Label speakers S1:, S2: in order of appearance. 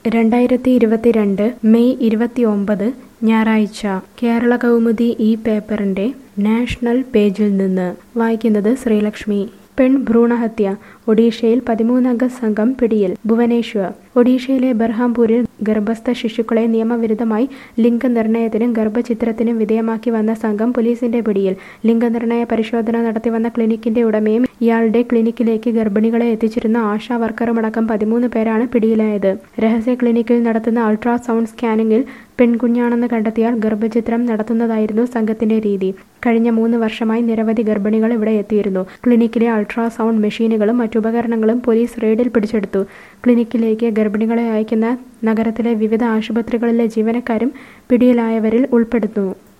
S1: രണ്ടായിരത്തി ഇരുപത്തിരണ്ട് മെയ് ഇരുപത്തിയൊമ്പത് ഞായറാഴ്ച കേരള കൗമുദി ഈ പേപ്പറിന്റെ നാഷണൽ പേജിൽ നിന്ന് വായിക്കുന്നത് ശ്രീലക്ഷ്മി പെൺ ഭ്രൂണഹത്യ ഒഡീഷയിൽ പതിമൂന്നംഗ സംഘം പിടിയിൽ ഭുവനേശ്വർ ഒഡീഷയിലെ ബർഹാംപൂരിൽ ഗർഭസ്ഥ ശിശുക്കളെ നിയമവിരുദ്ധമായി ലിംഗനിർണയത്തിനും ഗർഭചിത്രത്തിനും വിധേയമാക്കി വന്ന സംഘം പോലീസിന്റെ പിടിയിൽ ലിംഗനിർണയ പരിശോധന നടത്തിവന്ന ക്ലിനിക്കിന്റെ ഉടമയും ഇയാളുടെ ക്ലിനിക്കിലേക്ക് ഗർഭിണികളെ എത്തിച്ചിരുന്ന ആശാ വർക്കറുമടക്കം പതിമൂന്ന് പേരാണ് പിടിയിലായത് രഹസ്യ ക്ലിനിക്കിൽ നടത്തുന്ന അൾട്രാസൗണ്ട് സ്കാനിങ്ങിൽ പെൺകുഞ്ഞാണെന്ന് കണ്ടെത്തിയാൽ ഗർഭചിത്രം നടത്തുന്നതായിരുന്നു സംഘത്തിന്റെ രീതി കഴിഞ്ഞ മൂന്ന് വർഷമായി നിരവധി ഗർഭിണികൾ ഇവിടെ എത്തിയിരുന്നു ക്ലിനിക്കിലെ അൾട്രാസൗണ്ട് മെഷീനുകളും മറ്റുപകരണങ്ങളും പോലീസ് റെയ്ഡിൽ പിടിച്ചെടുത്തു ക്ലിനിക്കിലേക്ക് ഗർഭിണികളെ അയക്കുന്ന നഗരത്തിലെ വിവിധ ആശുപത്രികളിലെ ജീവനക്കാരും പിടിയിലായവരിൽ ഉൾപ്പെടുന്നു